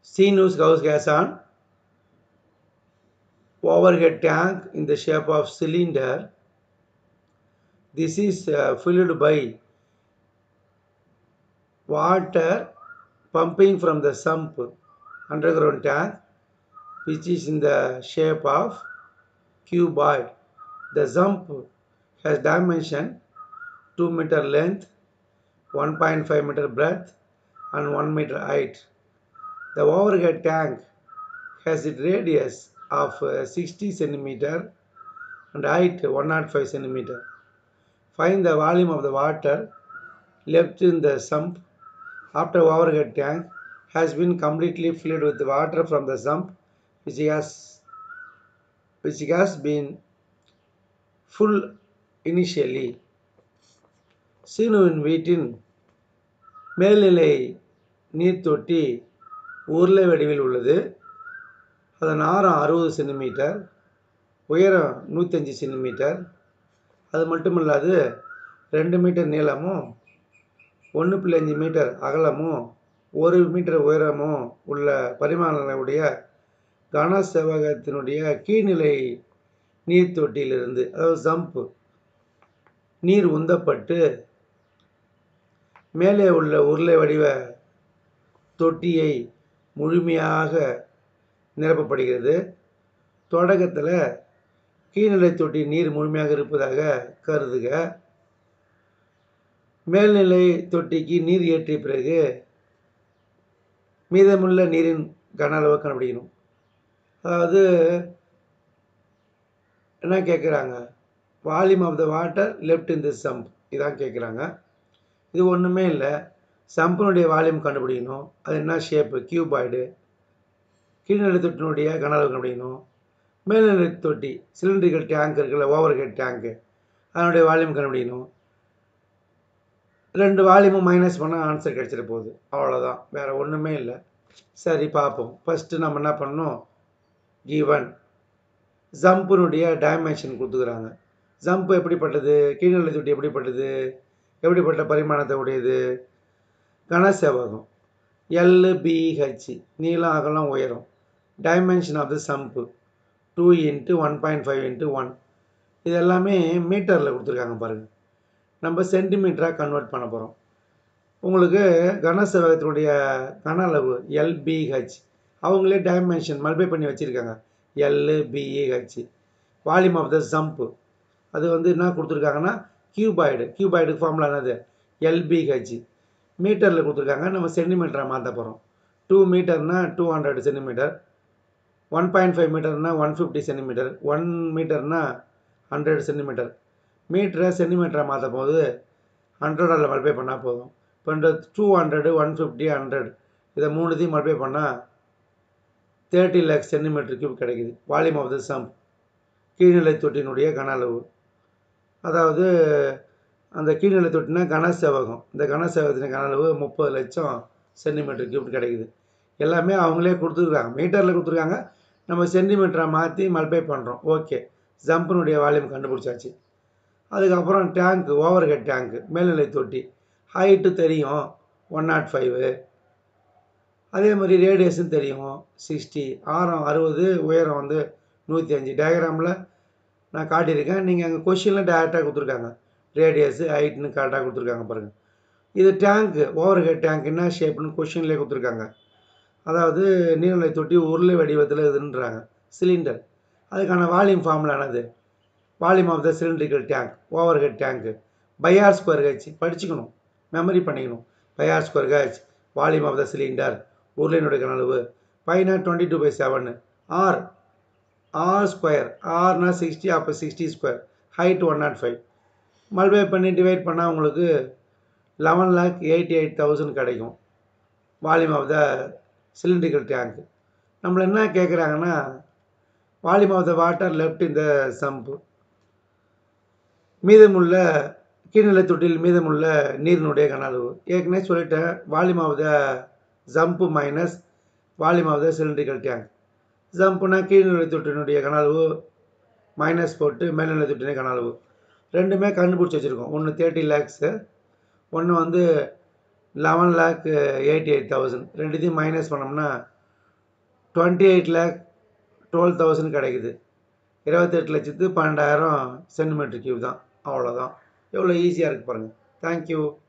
CNOOS house gas on overhead tank in the shape of cylinder. This is uh, filled by water pumping from the sump underground tank which is in the shape of cuboid. The sump has dimension 2 meter length, 1.5 meter breadth and 1 meter height. The overhead tank has a radius of uh, 60 centimeter and height 105 centimeter. Find the volume of the water left in the sump after overhead tank has been completely filled with water from the sump which has which has been full initially. சீனுவின் வீட்டின் மேல்நிலை நீர் தொட்டி உருளை வடிவில் உள்ளது அதன் ஆரம் அறுபது சென்டிமீட்டர் உயரம் நூற்றஞ்சு சென்டிமீட்டர் அது மட்டுமல்லாது ரெண்டு மீட்டர் நீளமும் ஒன்று புள்ளி அஞ்சு மீட்டர் அகலமும் ஒரு மீட்டர் உயரமும் உள்ள பரிமாணங்களுடைய கன செவகத்தினுடைய கீழ்நிலை நீர் தொட்டியிலிருந்து அதாவது சம்பு நீர் உந்தப்பட்டு மேலே உள்ள உருளை வடிவ தொட்டியை முழுமையாக நிரப்பப்படுகிறது தொடக்கத்தில் கீழ்நிலை தொட்டி நீர் முழுமையாக இருப்பதாக கருதுக மேல்நிலை தொட்டிக்கு நீர் ஏற்றிய பிறகு மீதமுள்ள நீரின் கன அளவை கண்டுபிடிக்கணும் அதாவது என்ன கேட்குறாங்க volume of the water left in the sump இதான் கேட்குறாங்க இது ஒன்றுமே இல்லை சம்பினுடைய வால்யூம் கண்டுபிடிக்கணும் அது என்ன ஷேப்பு கியூபாய்டு கீழ்நிலை தொட்டினுடைய கன அளவு கண்டுபிடிக்கணும் மேல்நிலை தொட்டி சிலிண்ட்ரிக்கல் டேங்க் இருக்குல்ல ஓவர் ஹெட் டேங்க்கு அதனுடைய வால்யூம் கண்டுபிடிக்கணும் ரெண்டு வால்யூமும் மைனஸ் பண்ணால் ஆன்சர் கிடச்சிட போகுது அவ்வளோதான் வேறு ஒன்றுமே இல்லை சரி பார்ப்போம் ஃபஸ்ட்டு நம்ம என்ன பண்ணணும் கிவன் ஜம்பினுடைய டைமென்ஷன் கொடுத்துக்கிறாங்க ஜம்ப் எப்படிப்பட்டது கீழ்நிலை தொட்டி எப்படிப்பட்டது எப்படிப்பட்ட பரிமாணத்தை உடையது கனசெவகம் எல் பிஹெச் நீளம் அகலம் உயரம் dimension of the sump two into one point five into one இது எல்லாமே மீட்டரில் கொடுத்துருக்காங்க பாருங்கள் நம்ம சென்டிமீட்டராக கன்வெர்ட் பண்ண போகிறோம் உங்களுக்கு கனசெவகத்தினுடைய கன அளவு எல்பிஹெச் அவங்களே டைமென்ஷன் மல்பை பண்ணி வச்சுருக்காங்க L BH volume of the sump அது வந்து என்ன கொடுத்துருக்காங்கன்னா கியூபாய்டு கியூபாய்டுக்கு ஃபார்முலா என்னது எல்பிஹெச் மீட்டரில் கொடுத்துருக்காங்க நம்ம சென்டிமீட்டராக மாற்ற போகிறோம் டூ மீட்டர்னா two hundred centimetre one point five மீட்டர்னா ஒன் ஃபிஃப்டி சென்டிமீட்டர் ஒன் மீட்டர்னா ஹண்ட்ரட் சென்டிமீட்டர் மீட்டரை சென்டிமீட்டராக மாற்ற போது ஹண்ட்ரடில் மல்பை பண்ணால் போதும் இப்போ இந்த two hundred one fifty hundred இதை மூணுத்தையும் மல்பை பண்ணால் தேர்ட்டி லேக்ஸ் சென்டிமீட்டர் கியூப் கிடைக்குது வால்யூம் ஆஃப் த சம்ப் கீழ்நிலை தொட்டியினுடைய கன அளவு அதாவது அந்த கீழ்நிலை தொட்டினா கனசெவகம் இந்த கனசெவகத்தின் கன அளவு முப்பது லட்சம் சென்டிமீட்டர் கியூப் கிடைக்குது எல்லாமே அவங்களே கொடுத்துருக்காங்க மீட்டரில் கொடுத்துருக்காங்க நம்ம சென்டிமீட்டரை மாற்றி மல்பை பண்ணுறோம் ஓகே ஜம்பினுடைய வால்யூம் கண்டுபிடிச்சாச்சு அதுக்கப்புறம் டேங்க்கு ஓவர் ஹெட் டேங்க்கு மேல்நிலை தொட்டி ஹைட்டு தெரியும் ஒன் நாட் ஃபைவு அதே மாதிரி ரேடியேஷன் தெரியும் சிக்ஸ்டி ஆரம் அறுபது உயரம் வந்து நூற்றி அஞ்சு டயக்ராமில் நான் காட்டியிருக்கேன் நீங்கள் அங்கே கொஷினில் டேரெக்டாக கொடுத்துருக்காங்க ரேடியஸு ஹைட்னு கரெக்டாக கொடுத்துருக்காங்க பாருங்கள் இது டேங்க்கு ஓவர் ஹெட் டேங்க் என்ன ஷேப்னு கொஷின்லேயே கொடுத்துருக்காங்க அதாவது நீர்நிலை தொட்டி உருளை வடிவத்தில் இதுன்றாங்க சிலிண்டர் அதுக்கான வால்யூம் ஃபார்முலானது volume of the cylindrical tank over head டேங்க்கு பையார் ஸ்கொயர் ஹெச் படிச்சுக்கணும் மெமரி பண்ணிக்கணும் pi r square H volume of the cylinder உருளையினுடைய கனளவு பைனா twenty two by seven r r square ஆர்னா சிக்ஸ்டி அப்போ sixty square height one nought five multiply பண்ணி divide பண்ணால் உங்களுக்கு eleven lakh eighty eight thousand கிடைக்கும் volume of the cylindrical tank நம்மளை என்ன கேட்குறாங்கன்னா volume of the water left இந்த சம்பு மீதமுள்ள கீழ்நிலை தொட்டியில் மீதமுள்ள நீரினுடைய கன அளவு ஏற்கனவே சொல்லிட்டேன் volume of the sump minus volume of the cylindrical tank ஜம்ப்புனா கீழ்நிலை தொட்டினுடைய கன அளவு மைனஸ் போட்டு மேல்நிலை தொட்டினுடைய கன அளவு ரெண்டுமே கண்டுபிடிச்சி வச்சுருக்கோம் ஒன்று தேர்ட்டி லேக்ஸு ஒன்று வந்து eleven lakh eighty eight thousand ரெண்டுத்தையும் மைனஸ் பண்ணோம்னா twenty eight lakh twelve thousand கிடைக்குது இருபத்தெட்டு லட்சத்து பன்னெண்டாயிரம் சென்டிமீட்டர் கியூப் தான் அவ்வளோதான் எவ்வளோ ஈஸியாக இருக்குது பாருங்கள் தேங்க்யூ